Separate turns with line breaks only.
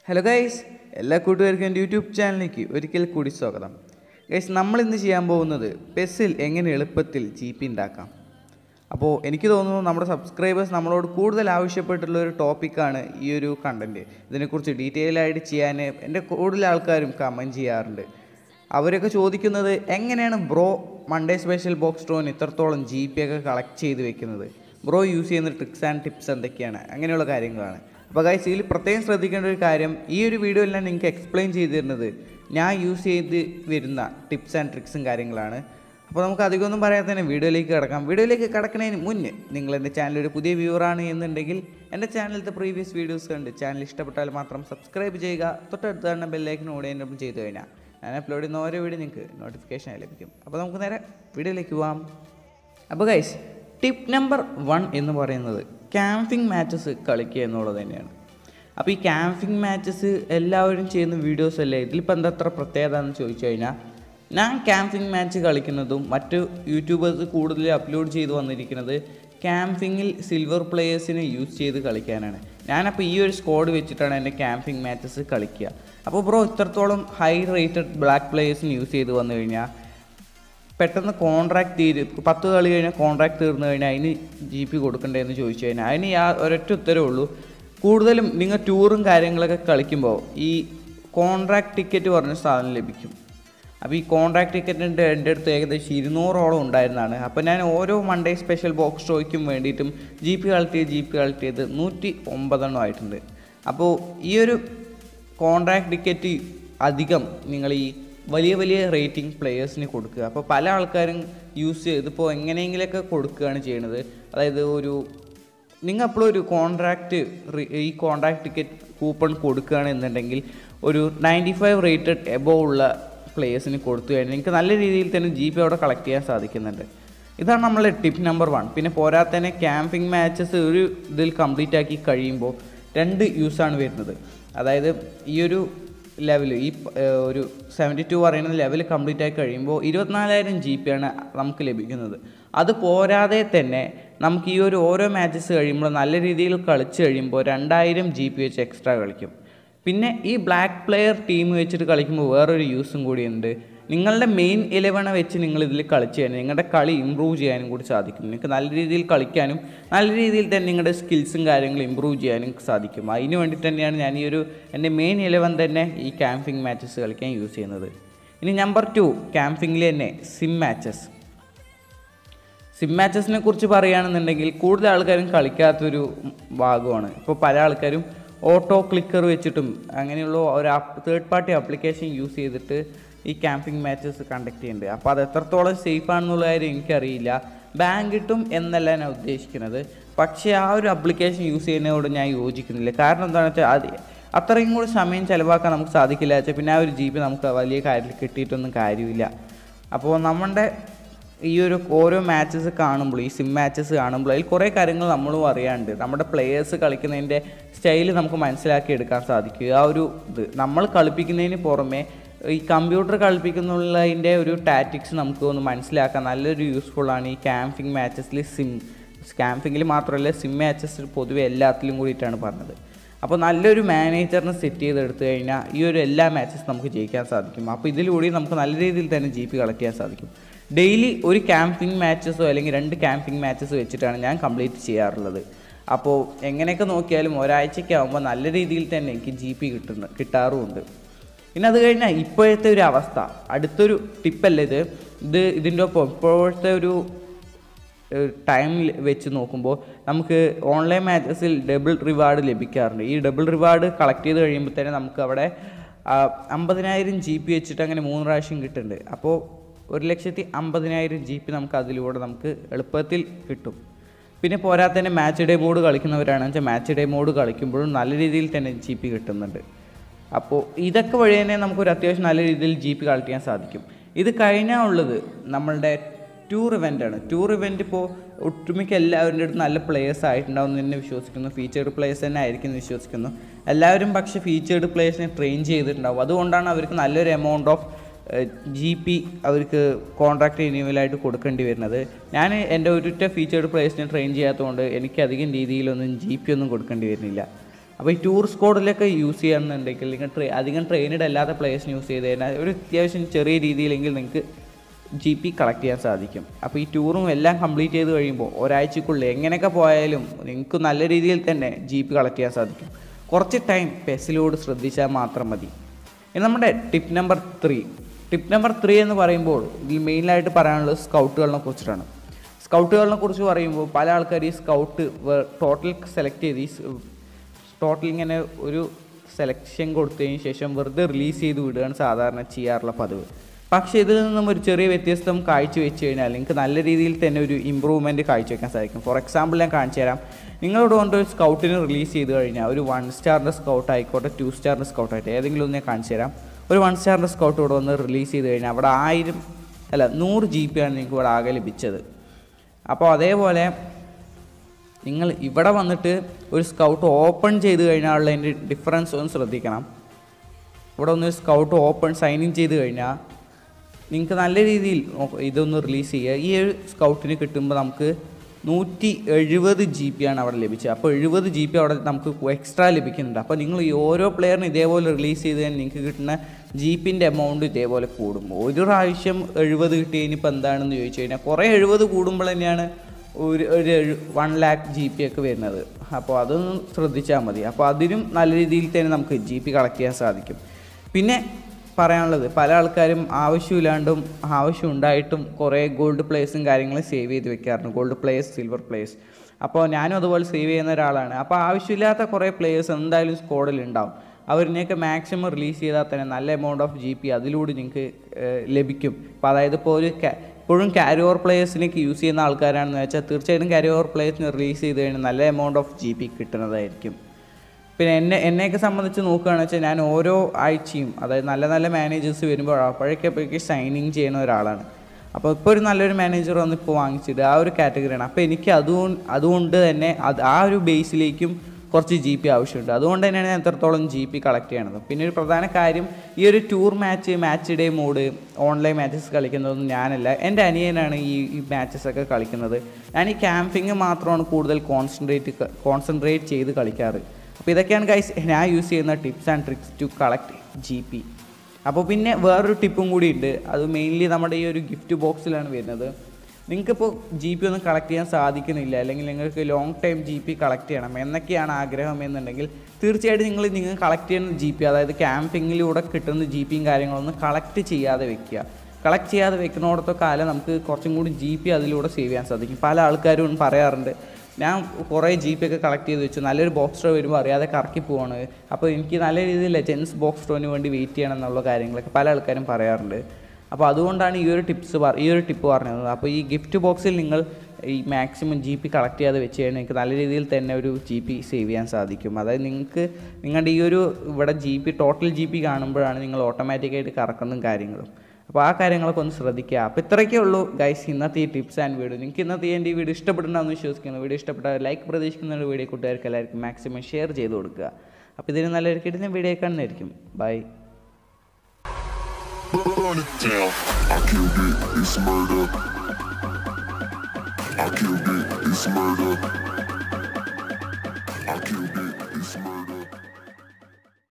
Hello guys എല്ലാ കൂട്ടുകാർക്കും എൻ്റെ യൂട്യൂബ് ചാനലിലേക്ക് ഒരിക്കൽ കൂടി സ്വാഗതം ഗൈസ് നമ്മൾ ഇന്ന് ചെയ്യാൻ പോകുന്നത് പെസ്സിൽ എങ്ങനെ എളുപ്പത്തിൽ ജി പി ഉണ്ടാക്കാം അപ്പോൾ എനിക്ക് തോന്നുന്നു നമ്മുടെ സബ്സ്ക്രൈബേഴ്സ് നമ്മളോട് കൂടുതൽ ആവശ്യപ്പെട്ടുള്ള ഒരു ടോപ്പിക്കാണ് ഈ ഒരു കണ്ടൻറ്റ് ഇതിനെക്കുറിച്ച് ഡീറ്റെയിൽ ആയിട്ട് ചെയ്യാൻ എൻ്റെ കൂടുതൽ ആൾക്കാരും കമൻറ്റ് ചെയ്യാറുണ്ട് അവരൊക്കെ ചോദിക്കുന്നത് എങ്ങനെയാണ് ബ്രോ മൺഡേ സ്പെഷ്യൽ ബോക്സ് ഡ്രോന് ഇത്രത്തോളം ജി പി ഒക്കെ കളക്ട് ചെയ്ത് വെക്കുന്നത് ബ്രോ യൂസ് ചെയ്യുന്ന ട്രിക്സ് ആൻഡ് ടിപ്സ് എന്തൊക്കെയാണ് അങ്ങനെയുള്ള കാര്യങ്ങളാണ് അപ്പോൾ ഗൈസ് ഇതിൽ പ്രത്യേകം ശ്രദ്ധിക്കേണ്ട ഒരു കാര്യം ഈ ഒരു വീഡിയോയിൽ ഞാൻ നിങ്ങൾക്ക് എക്സ്പ്ലെയിൻ ചെയ്ത് തരുന്നത് ഞാൻ യൂസ് ചെയ്ത് വരുന്ന ടിപ്സ് ആൻഡ് ട്രിക്സും കാര്യങ്ങളാണ് അപ്പോൾ നമുക്ക് അധികമൊന്നും പറയാതെ തന്നെ വീഡിയോയിലേക്ക് കിടക്കാം വീഡിയോയിലേക്ക് കിടക്കുന്നതിന് മുന്നേ നിങ്ങൾ എൻ്റെ ചാനൽ ഒരു പുതിയ വ്യൂവറാണ് എന്നുണ്ടെങ്കിൽ എൻ്റെ ചാനലിലത്തെ പ്രീവിയസ് വീഡിയോസ് കണ്ട് ചാനൽ ഇഷ്ടപ്പെട്ടാൽ മാത്രം സബ്സ്ക്രൈബ് ചെയ്യുക തൊട്ടടുത്ത് തന്നെ ബെല്ലൈക്കൻ ഓടി എന്നെ ചെയ്തു കഴിഞ്ഞാൽ ഞാൻ അപ്ലോഡ് ചെയ്യുന്ന ഓരോ വീഡിയോ നിങ്ങൾക്ക് നോട്ടിഫിക്കേഷൻ ലഭിക്കും അപ്പോൾ നമുക്ക് നേരെ വീഡിയോയിലേക്ക് പോവാം അപ്പോൾ ഗൈസ് ടിപ്പ് നമ്പർ വൺ എന്ന് പറയുന്നത് ക്യാമ്പിംഗ് മാച്ചസ് കളിക്കുക എന്നുള്ളത് തന്നെയാണ് അപ്പോൾ ഈ ക്യാമ്പിംഗ് മാച്ചസ് എല്ലാവരും ചെയ്യുന്ന വീഡിയോസ് അല്ലേ ഇതിലിപ്പോൾ എന്താ അത്ര പ്രത്യേകത എന്ന് ചോദിച്ചു കഴിഞ്ഞാൽ ഞാൻ ക്യാമ്പിംഗ് മാച്ച് കളിക്കുന്നതും മറ്റ് യൂട്യൂബേഴ്സ് കൂടുതൽ അപ്ലോഡ് ചെയ്ത് വന്നിരിക്കുന്നത് ക്യാമ്പിങ്ങിൽ സിൽവർ പ്ലേയേഴ്സിനെ യൂസ് ചെയ്ത് കളിക്കാനാണ് ഞാനപ്പോൾ ഈ ഒരു സ്ക്വാഡ് വെച്ചിട്ടാണ് എൻ്റെ ക്യാമ്പിംഗ് മാച്ചസ് കളിക്കുക അപ്പോൾ ബ്രോ ഇത്രത്തോളം ഹൈ റേറ്റഡ് ബ്ലാക്ക് പ്ലേയേഴ്സിന് യൂസ് ചെയ്ത് വന്നു കഴിഞ്ഞാൽ പെട്ടെന്ന് കോൺട്രാക്ട് തീര് പത്ത് കളി കഴിഞ്ഞാൽ കോൺട്രാക്ട് തീർന്നു കഴിഞ്ഞാൽ അതിന് ജി പി കൊടുക്കണ്ടേന്ന് ചോദിച്ചു കഴിഞ്ഞാൽ അതിന് യാ ഒരൊറ്റ ഉത്തരവേ ഉള്ളൂ കൂടുതലും നിങ്ങൾ ടൂറും കാര്യങ്ങളൊക്കെ കളിക്കുമ്പോൾ ഈ കോൺട്രാക്ട് ടിക്കറ്റ് പറഞ്ഞ സാധനം ലഭിക്കും അപ്പോൾ ഈ കോൺട്രാക്ട് ടിക്കറ്റിൻ്റെ എൻ്റെ അടുത്ത് ഏകദേശം ഇരുന്നൂറോളം ഉണ്ടായിരുന്നതാണ് അപ്പോൾ ഞാൻ ഓരോ മൺഡേ സ്പെഷ്യൽ ബോക്സ് ഷോയ്ക്കും വേണ്ടിയിട്ടും ജി പി കളക്ട് ചെയ്ത് ജി പി കളക്ട് ചെയ്ത് നൂറ്റി ഒമ്പതെണ്ണം ആയിട്ടുണ്ട് അപ്പോൾ ഈ ഒരു കോൺട്രാക്ട് ടിക്കറ്റ് അധികം നിങ്ങൾ ഈ വലിയ വലിയ റേറ്റിംഗ് പ്ലെയേഴ്സിന് കൊടുക്കുക അപ്പോൾ പല ആൾക്കാരും യൂസ് ചെയ്തിപ്പോൾ എങ്ങനെയെങ്കിലുമൊക്കെ കൊടുക്കുകയാണ് ചെയ്യണത് അതായത് ഒരു നിങ്ങൾ അപ്പോൾ ഒരു കോൺട്രാക്റ്റ് ഈ കോൺട്രാക്ട് ടിക്കറ്റ് കൂപ്പൺ കൊടുക്കുകയാണ് എന്നുണ്ടെങ്കിൽ ഒരു നയൻറ്റി ഫൈവ് റേറ്റഡ് എബോ ഉള്ള പ്ലേയേഴ്സിന് കൊടുത്തു കഴിഞ്ഞാൽ നിങ്ങൾക്ക് നല്ല രീതിയിൽ തന്നെ ജി പി അവിടെ കളക്ട് ചെയ്യാൻ സാധിക്കുന്നുണ്ട് ഇതാണ് നമ്മളെ ടിപ്പ് നമ്പർ വൺ പിന്നെ പോരാത്തന്നെ ക്യാമ്പിംഗ് മാച്ചസ് ഒരു ഇതിൽ കംപ്ലീറ്റ് ആക്കി കഴിയുമ്പോൾ രണ്ട് യൂസാണ് വരുന്നത് അതായത് ഈ ഒരു ലെവൽ ഈ ഏഹ്, ഒരു സെവൻറ്റി ടു പറയുന്ന ലെവൽ കംപ്ലീറ്റ് ആയി കഴിയുമ്പോൾ ഇരുപത്തിനാലായിരം ജി പി ആണ് നമുക്ക് ലഭിക്കുന്നത് അത് പോരാതെ തന്നെ നമുക്ക് ഈ ഒരു ഓരോ മാച്ചസ് കഴിയുമ്പോൾ നല്ല രീതിയിൽ കളിച്ച് കഴിയുമ്പോൾ രണ്ടായിരം ജി പി വെച്ച് എക്സ്ട്രാ കളിക്കും പിന്നെ ഈ ബ്ലാക്ക് പ്ലെയർ ടീം വെച്ചിട്ട് കളിക്കുമ്പോൾ വേറൊരു യൂസും കൂടിയുണ്ട് നിങ്ങളുടെ മെയിൻ ഇലവനെ വെച്ച് നിങ്ങൾ ഇതിൽ കളിച്ച് കഴിഞ്ഞാൽ നിങ്ങളുടെ കളി ഇമ്പ്രൂവ് ചെയ്യാനും കൂടി സാധിക്കും നിങ്ങൾക്ക് നല്ല രീതിയിൽ കളിക്കാനും നല്ല രീതിയിൽ തന്നെ നിങ്ങളുടെ സ്കിൽസും കാര്യങ്ങളും ഇമ്പ്രൂവ് ചെയ്യാനും സാധിക്കും അതിന് വേണ്ടി തന്നെയാണ് ഞാൻ ഈ ഒരു എൻ്റെ മെയിൻ ഇലവൻ തന്നെ ഈ ക്യാമ്പിംഗ് മാച്ചസ് കളിക്കാൻ യൂസ് ചെയ്യുന്നത് ഇനി നമ്പർ ടു ക്യാമ്പിങ്ങിൽ തന്നെ സിം മാച്ചസ് സിം മാച്ചസിനെ കുറിച്ച് പറയുകയാണെന്നുണ്ടെങ്കിൽ കൂടുതൽ ആൾക്കാരും കളിക്കാത്തൊരു ഭാഗമാണ് ഇപ്പോൾ പല ആൾക്കാരും ഓട്ടോ ക്ലിക്കർ വെച്ചിട്ടും അങ്ങനെയുള്ള ഒരു തേർഡ് പാർട്ടി ആപ്ലിക്കേഷൻ യൂസ് ചെയ്തിട്ട് ഈ ക്യാമ്പിംഗ് മാച്ചസ് കണ്ടക്ട് ചെയ്യുന്നുണ്ട് അപ്പോൾ അത് എത്രത്തോളം സേഫ് ആണെന്നുള്ള കാര്യം എനിക്കറിയില്ല ബാങ്ക് കിട്ടും എന്നല്ല ഞാൻ ഉദ്ദേശിക്കുന്നത് പക്ഷേ ആ ഒരു ആപ്ലിക്കേഷൻ യൂസ് ചെയ്യുന്നതിനോട് ഞാൻ യോജിക്കുന്നില്ല കാരണം എന്താണെന്ന് വെച്ചാൽ അത് അത്രയും കൂടി സമയം ചിലവാക്കാൻ നമുക്ക് സാധിക്കില്ല വെച്ചാൽ പിന്നെ ആ ഒരു ജി ബി നമുക്ക് വലിയ കാര്യത്തിൽ കിട്ടിയിട്ടൊന്നും കാര്യമില്ല അപ്പോൾ നമ്മുടെ ഈ ഒരു ഓരോ മാച്ചസ് കാണുമ്പോൾ ഈ സിം മാച്ചസ് കാണുമ്പോൾ അതിൽ കുറേ കാര്യങ്ങൾ നമ്മളും അറിയാണ്ട് നമ്മുടെ പ്ലെയേഴ്സ് കളിക്കുന്നതിൻ്റെ സ്റ്റൈൽ നമുക്ക് മനസ്സിലാക്കി എടുക്കാൻ സാധിക്കും ആ ഒരു ഇത് നമ്മൾ കളിപ്പിക്കുന്നതിന് പുറമെ ഈ കമ്പ്യൂട്ടർ കളിപ്പിക്കുന്നുള്ളതിൻ്റെ ഒരു ടാറ്റിക്സ് നമുക്ക് ഒന്ന് മനസ്സിലാക്കാൻ നല്ലൊരു യൂസ്ഫുള്ളാണ് ഈ ക്യാമ്പിംഗ് മാച്ചസിൽ സിം ക്യാമ്പിങ്ങിൽ മാത്രമല്ല സിം മാച്ചസ് പൊതുവെ എല്ലാത്തിലും കൂടിയിട്ടാണ് പറഞ്ഞത് അപ്പോൾ നല്ലൊരു മാനേജറിനെ സെറ്റ് ചെയ്തെടുത്തു കഴിഞ്ഞാൽ ഈ ഒരു എല്ലാ മാച്ചസ് നമുക്ക് ജയിക്കാൻ സാധിക്കും അപ്പോൾ ഇതിലൂടെ നമുക്ക് നല്ല രീതിയിൽ തന്നെ ജി പി കളക്ട് ചെയ്യാൻ സാധിക്കും ഡെയിലി ഒരു ക്യാമ്പിംഗ് മാച്ചസോ അല്ലെങ്കിൽ രണ്ട് ക്യാമ്പിംഗ് മാച്ചസ് വെച്ചിട്ടാണ് ഞാൻ കംപ്ലീറ്റ് ചെയ്യാറുള്ളത് അപ്പോൾ എങ്ങനെയൊക്കെ നോക്കിയാലും ഒരാഴ്ചയ്ക്ക് ആകുമ്പോൾ നല്ല രീതിയിൽ തന്നെ എനിക്ക് ജി പി കിട്ടുന്നു കിട്ടാറുമുണ്ട് പിന്നെ അത് കഴിഞ്ഞാൽ ഇപ്പോഴത്തെ ഒരു അവസ്ഥ അടുത്തൊരു ടിപ്പല്ല ഇത് ഇത് ഇതിൻ്റെ ഒപ്പം ഇപ്പോഴത്തെ ഒരു ടൈം വെച്ച് നോക്കുമ്പോൾ നമുക്ക് ഓൺലൈൻ മാച്ചസിൽ ഡബിൾ റിവാർഡ് ലഭിക്കാറുണ്ട് ഈ ഡബിൾ റിവാർഡ് കളക്ട് ചെയ്ത് കഴിയുമ്പോൾ തന്നെ നമുക്ക് അവിടെ ആ, അമ്പതിനായിരം ജി പി വെച്ചിട്ട് അങ്ങനെ മൂന്ന് പ്രാവശ്യം കിട്ടുന്നുണ്ട് അപ്പോൾ ഒരു ലക്ഷത്തി അമ്പതിനായിരം ജി പി നമുക്ക് അതിലൂടെ നമുക്ക് എളുപ്പത്തിൽ കിട്ടും പിന്നെ പോരാതെ തന്നെ മാച്ച് ഡേ മോഡ് കളിക്കുന്നവരാണെന്ന് വെച്ചാൽ മാച്ച് ഡേ മോഡ് കളിക്കുമ്പോഴും നല്ല രീതിയിൽ തന്നെ ജി പി കിട്ടുന്നുണ്ട് അപ്പോൾ ഇതൊക്കെ വഴി തന്നെ നമുക്കൊരു അത്യാവശ്യം നല്ല രീതിയിൽ ജി പി കളക്ട് ചെയ്യാൻ സാധിക്കും ഇത് കഴിഞ്ഞാൽ ഉള്ളത് നമ്മളുടെ ടൂർ ഇവൻ്റാണ് ടൂർ ഇവൻ്റ് ഇപ്പോൾ ഒട്ടുമിക്ക എല്ലാവരുടെ അടുത്ത് നല്ല പ്ലേയേഴ്സ് ആയിട്ടുണ്ടാവും എന്ന് തന്നെ വിശ്വസിക്കുന്നു ഫീച്ചേർഡ് പ്ലേയേഴ്സ് തന്നെ ആയിരിക്കും എന്ന് വിശ്വസിക്കുന്നു എല്ലാവരും പക്ഷേ ഫീച്ചേർഡ് പ്ലേയേഴ്സിനെ ട്രെയിൻ ചെയ്തിട്ടുണ്ടാവും അതുകൊണ്ടാണ് അവർക്ക് നല്ലൊരു എമൗണ്ട് ഓഫ് ജി പി അവർക്ക് കോൺട്രാക്ട് റിന്യൂവലായിട്ട് കൊടുക്കേണ്ടി വരുന്നത് ഞാൻ എൻ്റെ ഒരൊറ്റ ഫീച്ചേർഡ് പ്ലേയേഴ്സിനെ ട്രെയിൻ ചെയ്യാത്തതുകൊണ്ട് എനിക്ക് അധികം രീതിയിലൊന്നും ജി പി ഒന്നും കൊടുക്കേണ്ടി വരുന്നില്ല അപ്പോൾ ഈ ടൂർ സ്കോഡിലൊക്കെ യൂസ് ചെയ്യുന്നുണ്ടെങ്കിൽ നിങ്ങൾ ട്രെ അധികം ട്രെയിനഡ് അല്ലാത്ത പ്ലേയേഴ്സിന് യൂസ് ചെയ്ത് കഴിഞ്ഞാൽ ഒരു അത്യാവശ്യം ചെറിയ രീതിയിലെങ്കിൽ നിങ്ങൾക്ക് ജി പി കളക്ട് ചെയ്യാൻ സാധിക്കും അപ്പോൾ ഈ ടൂറും എല്ലാം കംപ്ലീറ്റ് ചെയ്ത് കഴിയുമ്പോൾ ഒരാഴ്ചക്കുള്ളിൽ എങ്ങനെയൊക്കെ പോയാലും നിങ്ങൾക്ക് നല്ല രീതിയിൽ തന്നെ ജി പി കളക്ട് ചെയ്യാൻ സാധിക്കും കുറച്ച് ടൈം പെസിലോട് ശ്രദ്ധിച്ചാൽ മാത്രം മതി ഇനി നമ്മുടെ tip number three tip number three എന്ന് പറയുമ്പോൾ ഇതിൽ മെയിനായിട്ട് പറയാനുള്ളത് സ്കൗട്ടുകളെ കുറിച്ചിട്ടാണ് സ്കൗട്ടുകളെ കുറിച്ച് പറയുമ്പോൾ പല ആൾക്കാർ ഈ സ്കൗട്ട് ടോട്ടൽ സെലക്ട് ചെയ്ത് ഈ ടോട്ടൽ ഇങ്ങനെ ഒരു സെലക്ഷൻ കൊടുത്തതിന് ശേഷം വെറുതെ റിലീസ് ചെയ്ത് വിടുകയാണ് സാധാരണ ചെയ്യാറുള്ള പതിവ് പക്ഷേ ഇതിൽ നിന്നും ഒരു ചെറിയ വ്യത്യസ്തം കാഴ്ചവെച്ച് കഴിഞ്ഞാൽ നിങ്ങൾക്ക് നല്ല രീതിയിൽ തന്നെ ഒരു ഇമ്പ്രൂവ്മെൻറ്റ് കാഴ്ചവെക്കാൻ സാധിക്കും ഫോർ എക്സാമ്പിൾ ഞാൻ കാണിച്ചു തരാം നിങ്ങളോട് കൊണ്ട് ഒരു സ്കൗട്ടിന് റിലീസ് ചെയ്ത് കഴിഞ്ഞാൽ ഒരു വൺ സ്റ്റാറിൻ്റെ സ്കൗട്ട് ആയിക്കോട്ടെ ടു സ്റ്റാറിൻ്റെ സ്കൗട്ട് ആയിട്ട് ഏതെങ്കിലും ഒന്ന് ഞാൻ കാണിച്ചു തരാം ഒരു വൺ സ്റ്റാറിൻ്റെ സ്കൗട്ട് ഇവിടെ വന്ന് റിലീസ് ചെയ്ത് കഴിഞ്ഞാൽ അവിടെ ആയിരം അല്ല നൂറ് ജി പി ആണ് നിങ്ങൾക്ക് ഇവിടെ ആകെ ലഭിച്ചത് അപ്പോൾ അതേപോലെ നിങ്ങൾ ഇവിടെ വന്നിട്ട് ഒരു സ്കൗട്ട് ഓപ്പൺ ചെയ്ത് കഴിഞ്ഞാലുള്ള അതിൻ്റെ ഡിഫറൻസ് ഒന്ന് ശ്രദ്ധിക്കണം ഇവിടെ ഒന്ന് സ്കൗട്ട് ഓപ്പൺ സൈൻ ഇൻ ചെയ്ത് കഴിഞ്ഞാൽ നിങ്ങൾക്ക് നല്ല രീതിയിൽ നോ- ഇതൊന്ന് റിലീസ് ചെയ്യുക ഈ ഒരു സ്കൗട്ടിന് കിട്ടുമ്പോൾ നമുക്ക് നൂറ്റി എഴുപത് ജി പി ആണ് അവിടെ ലഭിച്ചത് അപ്പോൾ എഴുപത് ജി പി അവിടെ നമുക്ക് എക്സ്ട്രാ ലഭിക്കുന്നുണ്ട് അപ്പോൾ നിങ്ങൾ ഈ ഓരോ പ്ലെയറിന് ഇതേപോലെ റിലീസ് ചെയ്ത് കഴിഞ്ഞാൽ നിങ്ങൾക്ക് കിട്ടുന്ന ജി പിൻ്റെ എമൗണ്ട് ഇതേപോലെ കൂടും ഒരു പ്രാവശ്യം എഴുപത് കിട്ടി ഇനിയിപ്പോൾ എന്താണെന്ന് ചോദിച്ചു കഴിഞ്ഞാൽ കുറേ എഴുപത് കൂടുമ്പോൾ തന്നെയാണ് ഒരു ഒരു വൺ ലാക്ക് ജി പി ഒക്കെ വരുന്നത് അപ്പോൾ അതൊന്ന് ശ്രദ്ധിച്ചാൽ മതി അപ്പോൾ അതിനും നല്ല രീതിയിൽ തന്നെ നമുക്ക് ജി പി കളക്ട് ചെയ്യാൻ സാധിക്കും പിന്നെ പറയാനുള്ളത് പല ആൾക്കാരും ആവശ്യമില്ലാണ്ടും ആവശ്യം ഉണ്ടായിട്ടും കുറേ ഗോൾഡ് പ്ലേസും കാര്യങ്ങളും സേവ് ചെയ്ത് വെക്കാറുണ്ട് ഗോൾഡ് പ്ലേസ് സിൽവർ പ്ലേസ് അപ്പോൾ ഞാനും അതുപോലെ സേവ് ചെയ്യുന്ന ഒരാളാണ് അപ്പോൾ ആവശ്യമില്ലാത്ത കുറേ പ്ലേയേഴ്സ് എന്തായാലും സ്കോഡിൽ ഉണ്ടാവും അവരിനെയൊക്കെ മാക്സിമം റിലീസ് ചെയ്താൽ തന്നെ നല്ല എമൗണ്ട് ഓഫ് ജി പി അതിലൂടെ നിങ്ങൾക്ക് ഏഹ്, ലഭിക്കും അപ്പോൾ അതായത് ഇപ്പോൾ ഒരു ca- ഇപ്പോഴും ക്യാരി ഓവർ പ്ലേയേഴ്സിനൊക്കെ യൂസ് ചെയ്യുന്ന ആൾക്കാരാണെന്ന് വെച്ചാൽ തീർച്ചയായിട്ടും ക്യാരി ഓവർ പ്ലേയേഴ്സിന് റിലീസ് ചെയ്ത് കഴിഞ്ഞാൽ നല്ല എമൗണ്ട് ഓഫ് ജി പി കിട്ടുന്നതായിരിക്കും പിന്നെ എന്നെ എന്നെയൊക്കെ സംബന്ധിച്ച് നോക്കുകയാണെന്ന് വെച്ചാൽ ഞാൻ ഓരോ ആഴ്ചയും അതായത് നല്ല നല്ല മാനേജേഴ്സ് വരുമ്പോൾ അപ്പോഴേക്കപ്പോഴേക്ക് ഷൈനിങ് ചെയ്യുന്ന ഒരാളാണ് അപ്പോൾ ഇപ്പോൾ ഒരു നല്ലൊരു മാനേജർ വന്ന് ഇപ്പോൾ വാങ്ങിച്ചിട്ട് ആ ഒരു കാറ്റഗറിയാണ് അപ്പോൾ എനിക്ക് അതുകൊണ്ട് അതുകൊണ്ട് തന്നെ അത് ആ ഒരു ബേസിലേക്കും കുറച്ച് ജി പി ആവശ്യമുണ്ട് അതുകൊണ്ട് തന്നെയാണ് ഞാൻ എത്രത്തോളം ജി പി കളക്ട് ചെയ്യണത് പിന്നെ ഒരു പ്രധാന കാര്യം ഈ ഒരു tour match match day mode online matches കളിക്കുന്നതൊന്നും ഞാനല്ല എൻ്റെ അനിയനാണ് ഈ ഈ മാച്ചസ് ഒക്കെ കളിക്കുന്നത് ഞാൻ ഈ ക്യാമ്പിങ് മാത്രമാണ് കൂടുതൽ കോൺസെൻട്രേറ്റ് കോൺസെൻട്രേറ്റ് ചെയ്ത് കളിക്കാറ് അപ്പോൾ ഇതൊക്കെയാണ് ഗൈസ് ഞാൻ യൂസ് ചെയ്യുന്ന tips and tricks to collect G P അപ്പോൾ പിന്നെ വേറൊരു ടിപ്പും കൂടി ഉണ്ട് അത് മെയിൻലി നമ്മുടെ ഈ ഒരു ഗിഫ്റ്റ് ബോക്സിലാണ് വരുന്നത് നിങ്ങൾക്കിപ്പോൾ ജി പി ഒന്നും കളക്ട് ചെയ്യാൻ സാധിക്കുന്നില്ല അല്ലെങ്കിൽ നിങ്ങൾക്ക് long time G P collect ചെയ്യണം എന്നൊക്കെയാണ് ആഗ്രഹം എന്നുണ്ടെങ്കിൽ തീർച്ചയായിട്ടും നിങ്ങൾ നിങ്ങൾ കളക്ട് ചെയ്യുന്ന ജി പി അതായത് ക്യാമ്പിങ്ങിലൂടെ കിട്ടുന്ന ജി പിയും കാര്യങ്ങളൊന്നും കളക്ട് ചെയ്യാതെ വെക്കുക കളക്ട് ചെയ്യാതെ വെക്കുന്നിടത്തോ കാലം നമുക്ക് കുറച്ചും കൂടി ജി പി അതിലൂടെ സേവ് ചെയ്യാൻ സാധിക്കും പല ആൾക്കാരും പറയാറുണ്ട് ഞാൻ കുറേ ജി പി ഒക്കെ കളക്ട് ചെയ്ത് വെച്ചു നല്ലൊരു ബോക്സ് ഡ്രോ വരുമ്പോൾ അറിയാതെ കറക്കി പോവാണ് അപ്പോൾ എനിക്ക് നല്ല രീതിയിൽ ലെജൻസ് ബോക്സ് ഡ്രോന് വേണ്ടി വെയിറ്റ് ചെയ്യണം എന്നുള്ള കാര്യങ്ങളൊക്കെ പല ആൾക്കാരും പറയാറുണ്ട് അപ്പോൾ അതുകൊണ്ടാണ് ഈ ഒരു ടിപ്സ് ഈ ഒരു ടിപ്പ് പറഞ്ഞത് അപ്പോൾ ഈ ഗിഫ്റ്റ് ബോക്സിൽ നിങ്ങൾ ഈ മാക്സിമം ജി പി കളക്ട് ചെയ്യാതെ വെച്ച് കഴിഞ്ഞാൽ നിങ്ങൾക്ക് നല്ല രീതിയിൽ തന്നെ ഒരു ജി പി സേവ് ചെയ്യാൻ സാധിക്കും അതായത് നിങ്ങൾക്ക് നിങ്ങളുടെ ഈ ഒരു ഇവിടെ G P total G P കാണുമ്പോഴാണ് നിങ്ങൾ ഓട്ടോമാറ്റിക്കായിട്ട് കറക്കുന്നതും കാര്യങ്ങളും അപ്പോൾ ആ കാര്യങ്ങളൊക്കെ ഒന്ന് ശ്രദ്ധിക്കുക അപ്പോൾ ഇത്രയൊക്കെ ഉള്ളൂ ഗൈസ് ഇന്നത്തെ ഈ ടിപ്സ് ആൻഡ് വീഡിയോ നിങ്ങൾക്ക് ഇന്നത്തെ എൻ്റെ ഈ വീഡിയോ ഇഷ്ടപ്പെടുന്നുണ്ടെന്ന് വിശ്വസിക്കുന്നു വീഡിയോ ഇഷ്ടപ്പെട്ട ലൈക്ക് പ്രതീക്ഷിക്കുന്ന ഒരു വീഡിയോ കൂട്ടുകാർക്ക് എല്ലാവർക്കും മാക്സിമം ഷെയർ ചെയ്ത് കൊടുക്കുക അപ്പോൾ ഇതിന് നല്ലൊരു കിട്ടുന്ന വീഡിയോ കാണുന്നതായിരിക്കും bye
Burn it down. I killed it, it's murder. I killed it, it's murder. I killed it, it's murder.